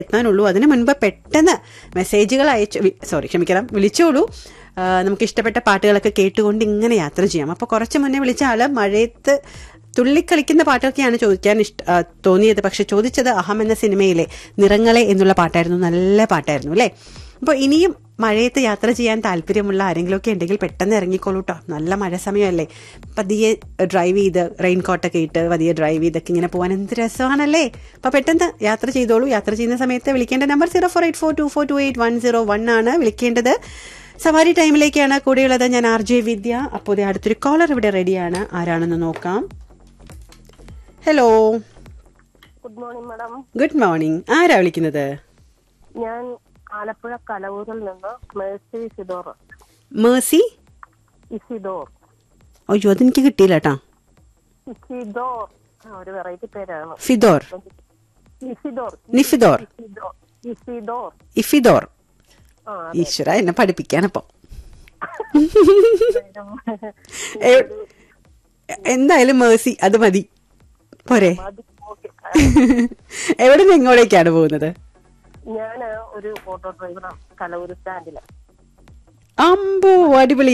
എത്താനുള്ളൂ അതിനു മുൻപ് പെട്ടെന്ന് മെസ്സേജുകൾ അയച്ചു സോറി ക്ഷമിക്കണം വിളിച്ചോളൂ ആ, നമുക്ക് ഇഷ്ടപ്പെട്ട പാട്ടുകളൊക്കെ കേട്ടുകൊണ്ട് ഇങ്ങനെ യാത്ര ചെയ്യാം അപ്പോൾ കുറച്ച് മുന്നേ വിളിച്ച ആള് മഴയത്ത് തുള്ളിക്കളിക്കുന്ന പാട്ടൊക്കെയാണ് ചോദിക്കാൻ ഇഷ്ട ആ, തോന്നിയത് പക്ഷെ ചോദിച്ചത് അഹം എന്ന സിനിമയിലെ നിറങ്ങളെ എന്നുള്ള പാട്ടായിരുന്നു നല്ല പാട്ടായിരുന്നു അല്ലേ അപ്പോൾ ഇനിയും മഴയത്ത് യാത്ര ചെയ്യാൻ താല്പര്യമുള്ള ആരെങ്കിലുമൊക്കെ ഉണ്ടെങ്കിൽ പെട്ടെന്ന് ഇറങ്ങിക്കോളൂ കേട്ടോ നല്ല മഴ സമയമല്ലേ പതിയെ ഡ്രൈവ് ചെയ്ത് റെയിൻകോട്ടൊക്കെ ഇട്ട് പതിയെ ഡ്രൈവ് ചെയ്തൊക്കെ ഇങ്ങനെ പോകാൻ എന്ത് രസമാണല്ലേ അപ്പോൾ പെട്ടെന്ന് യാത്ര ചെയ്തോളൂ യാത്ര ചെയ്യുന്ന സമയത്ത് വിളിക്കേണ്ട number zero four eight four two four two eight one zero one ആണ് വിളിക്കേണ്ടത് സവാരി ടൈമിലേക്കാണ് കൂടെയുള്ളത് ഞാൻ ആർ ജെ വിദ്യ അപ്പോൾ ദേ അടുത്തൊരു കോളർ ഇവിടെ റെഡിയാണ് ആരാണെന്ന് നോക്കാം hello good morning madam good morning ആരാ വിളിക്കുന്നത് ഞാൻ ആലപ്പുഴ കലവൂരിൽ നിന്ന് മേഴ്സി സിദോർ മേഴ്സി ഇസിദോർ അയ്യോ അതെനിക്ക് കിട്ടിയില്ല കേട്ടോ ഇസിദോർ ആ, ഒരു വെറൈറ്റി പേരാണ് ഫിദോർ ഇസിദോർ നിഫിദോർ ഇസിദോർ ഇസിദോർ ഇഫിദോർ ആ ഈശ്വര എന്നെ പഠിപ്പിക്കാനപ്പോ എ- എന്തായാലും മേഴ്സി അത് മതി പോരെ അത് ഓക്കെ എവിടെ നിന്ന് എങ്ങോട്ടേക്കാണ് പോകുന്നത് ഞാൻ ഒരു ഓട്ടോ ഡ്രൈവറാണ് കലവൂർ സ്റ്റാൻഡില് അമ്പോ അടിപൊളി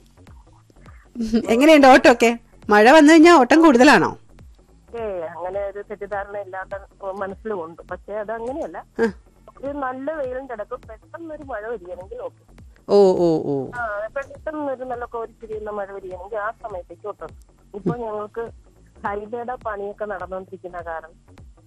എങ്ങനെയുണ്ട് ഓട്ടോ ഒക്കെ മഴ വന്നു കഴിഞ്ഞാൽ ഓട്ടം കൂടുതലാണോ ഏ അങ്ങനെ ഒരു തെറ്റിദ്ധാരണ ഇല്ലാത്ത മനസ്സിലുമുണ്ട് പക്ഷെ അത് അങ്ങനെയല്ല ആ. ഒരു നല്ല വെയിലിന്റെ ഇടക്ക് പെട്ടെന്ന് ഒരു മഴ വരികയാണെങ്കിൽ ഓക്കെ ഓ ഓ ഓ ആ പെട്ടെന്ന് ഒരു നല്ല കോരിച്ചിരിയുന്ന മഴ വരികയാണെങ്കിൽ ആ സമയത്തേക്ക് ഒട്ടും ഇപ്പൊ ഞങ്ങൾക്ക് ഹൈവേയുടെ പണിയൊക്കെ നടന്നുകൊണ്ടിരിക്കുന്ന കാരണം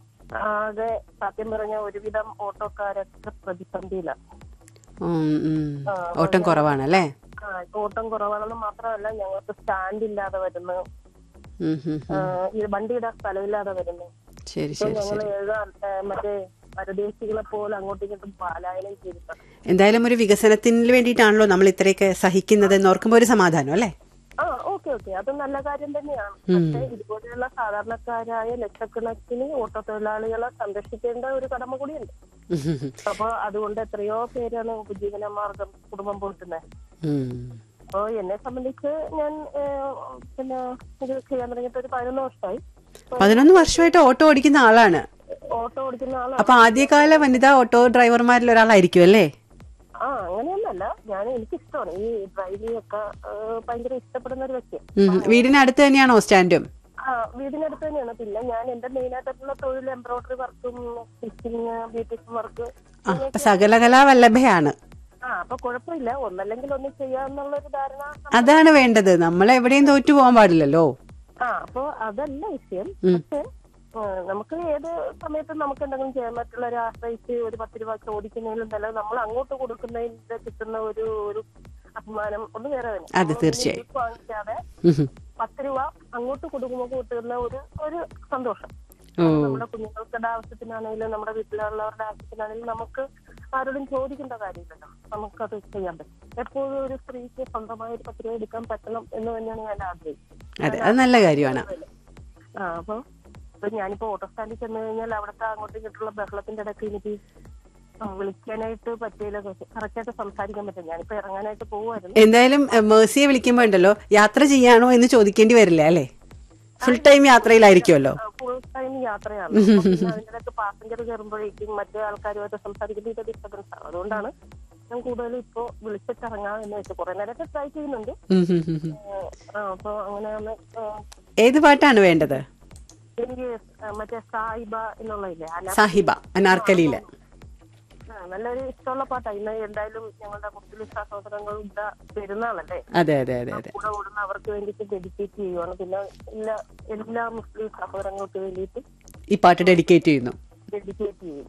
ആകെ സത്യം പറഞ്ഞ ഒരുവിധം ഓട്ടോക്കാരൊക്കെ പ്രതിസന്ധിയിലാണ് ഉം, ഉം. ഓട്ടം കുറവാണല്ലേ ആ, ഓട്ടം കുറവാണെന്ന് മാത്രമല്ല ഞങ്ങൾക്ക് സ്റ്റാൻഡ് ഇല്ലാതെ വരുന്നു ഉം, ഉം, ആ, ഉം. ഈ വണ്ടിയുടെ സ്ഥലമില്ലാതെ വരുന്നു ശരി ഇപ്പൊ ശരി ഞങ്ങൾ ശരി എഴുതാൻ ആ, മറ്റേ പരദേശികളെ പോലെ അങ്ങോട്ടും ഇങ്ങോട്ടും പാലായനം ചെയ്തിട്ടുണ്ട് എന്തായാലും ഒരു വികസനത്തിന് വേണ്ടിയിട്ടാണല്ലോ നമ്മൾ ഇത്രയൊക്കെ സഹിക്കുന്നത് എന്ന് ഓർക്കുമ്പോൾ ഒരു സമാധാനം അല്ലേ ആ ഓക്കെ ഓക്കെ അത് നല്ല കാര്യം തന്നെയാണ് പക്ഷേ ഇതുപോലെയുള്ള സാധാരണക്കാരായ ലക്ഷക്കണക്കിന് ഓട്ടോ തൊഴിലാളികളെ സംരക്ഷിക്കേണ്ട ഒരു കടമ കൂടിയുണ്ട് ഉം, ഉം, ഉം. അപ്പൊ അതുകൊണ്ട് എത്രയോ പേരാണ് ഉപജീവന മാർഗം കുടുംബം പോറ്റുന്നത് ഉം. അപ്പൊ എന്നെ സംബന്ധിച്ച് ഞാൻ ഏഹ്, പിന്നെ ഇത് ചെയ്യാൻ തുടങ്ങിയിട്ട് ഒരു പതിനൊന്ന് വർഷമായി പതിനൊന്ന് വർഷമായിട്ട് ഓട്ടോ ഓടിക്കുന്ന ആളാണ് ഓട്ടോ ഓടിക്കുന്ന ആളാണ് അപ്പൊ ആദ്യകാല വനിതാ ഓട്ടോ ഡ്രൈവർമാരിൽ ഒരാളായിരിക്കും അല്ലേ ആ അങ്ങനെയൊന്നല്ല ഞാൻ എനിക്കിഷ്ടമാണ് ഈ ഡ്രൈവിംഗ് ഒക്കെ ഏഹ്, ഭയങ്കര ഇഷ്ടപ്പെടുന്ന ഒരു വ്യക്തി ഉം. വീടിനടുത്ത് തന്നെയാണോ സ്റ്റാൻഡും ആ വീടിനടുത്ത് തന്നെയാണ് പിന്നെ ഞാൻ എന്റെ മെയിൻ ആയിട്ടുള്ള തൊഴിൽ എംബ്രോയിഡറി വർക്കും സ്റ്റിച്ചിങ് ബ്യൂട്ടീഷ്യൻ വർക്ക് ആ അപ്പൊ സകലകലാ വല്ലഭയാണ് ആ അപ്പൊ കുഴപ്പമില്ല ഒന്നല്ലെങ്കിൽ ഒന്ന് ചെയ്യാന്നുള്ള ഒരു ധാരണ അതാണ് വേണ്ടത് നമ്മൾ എവിടെയും തോറ്റു പോകാൻ പാടില്ലല്ലോ ആ അപ്പൊ അതല്ല വിഷയം ഉം. പക്ഷെ ആ, നമുക്ക് ഏത് സമയത്തും നമുക്ക് എന്തെങ്കിലും ചെയ്യാൻ മറ്റുള്ളവരെ ആശ്രയിച്ച് ഒരു പത്ത് രൂപ ചോദിക്കുന്നതിലും നല്ല നമ്മൾ അങ്ങോട്ട് കൊടുക്കുന്നതിന്റെ കിട്ടുന്ന ഒരു ഒരു അഭിമാനം ഒന്ന് വേറെ തന്നെ അത് തീർച്ചയായും. നമ്മൾ വാങ്ങിക്കാതെ ഉം, ഉം. പത്ത് രൂപ അങ്ങോട്ട് കൊടുക്കുമ്പോൾ കിട്ടുന്ന ഒരു ഒരു സന്തോഷം ഓ നമ്മുടെ കുഞ്ഞുങ്ങളുടെ ആവശ്യത്തിനാണെങ്കിലും നമ്മുടെ വീട്ടിലുള്ളവരുടെ ആവശ്യത്തിനാണെങ്കിലും നമുക്ക് ആരോടും ചോദിക്കേണ്ട കാര്യമില്ലല്ലോ നമുക്കത് ചെയ്യാൻ പറ്റും എപ്പോഴും ഒരു സ്ത്രീക്ക് സ്വന്തമായി ഒരു പത്ത് രൂപ എടുക്കാൻ പറ്റണം എന്ന് തന്നെയാണ് ഞാൻ ആഗ്രഹിക്കുന്നത് അതെ അത് നല്ല കാര്യമാണ് ആ അപ്പൊ ഇപ്പൊ ഞാനിപ്പോ ഓട്ടോ സ്റ്റാൻഡിൽ ചെന്ന് കഴിഞ്ഞാൽ അവിടുത്തെ അങ്ങോട്ടും ഇങ്ങോട്ടുള്ള ബഹളത്തിന്റെ ഇടയ്ക്ക് എനിക്ക് ആ, വിളിക്കാനായിട്ട് പറ്റിയില്ല കറക്റ്റായിട്ട് സംസാരിക്കാൻ പറ്റും ഞാനിപ്പോ ഇറങ്ങാനായിട്ട് പോവായിരുന്നു എന്തായാലും എ, മേഴ്സിയെ വിളിക്കുമ്പോ ഉണ്ടല്ലോ യാത്ര ചെയ്യാണോ എന്ന് ചോദിക്കേണ്ടി വരില്ല അല്ലേ ഫുൾ ടൈം യാത്രയിലായിരിക്കുമല്ലോ ഫുൾ ടൈം യാത്രയാണ് അപ്പൊ പിന്നെ അതിന്റെ ഇടയ്ക്ക് പാസഞ്ചർ കയറുമ്പോഴേക്കും മറ്റേ ആൾക്കാരുമായിട്ട് സംസാരിക്കുന്ന ഒരു ഡിസ്റ്റർബൻസ് ആണ് അതുകൊണ്ടാണ് ഞാൻ കൂടുതലും ഇപ്പോ വിളിച്ചിട്ടിറങ്ങാം എന്ന് വെച്ചു കുറെ നേരത്തെ ട്രൈ ചെയ്യുന്നുണ്ട് ഉം, ഉം, ഉം, ഉം. ആ, അപ്പൊ അങ്ങനെ ഒന്ന് ആ, ഏത് പാട്ടാണ് വേണ്ടത് എനിക്ക് മറ്റേ സായിബ എന്നുള്ളതില്ലേ അന- സാഹിബ അനാർക്കലിയില് ആ, നല്ലൊരു ഇഷ്ടമുള്ള പാട്ടാ ഇന്ന് എന്തായാലും ഞങ്ങളുടെ മുസ്ലിം സഹോദരങ്ങളുടെ പെരുന്നാളല്ലേ അതെ അതെ അതെ അതെ കൂടെ ഓടുന്ന അവർക്ക് വേണ്ടിയിട്ട് ഡെഡിക്കേറ്റ് ചെയ്യുവാണ് പിന്നെ എല്ലാ എല്ലാ മുസ്ലിം സഹോദരങ്ങൾക്ക് വേണ്ടിയിട്ട് ഈ പാട്ട് ഡെഡിക്കേറ്റ് ചെയ്യുന്നു ഡെഡിക്കേറ്റ് ചെയ്യും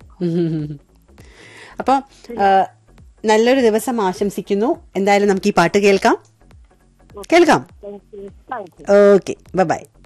അപ്പോൾ നല്ലൊരു ദിവസം ആശംസിക്കുന്നു എന്തായാലും നമുക്ക് ഈ പാട്ട് കേൾക്കാം കേൾക്കാം thank you thank you okay by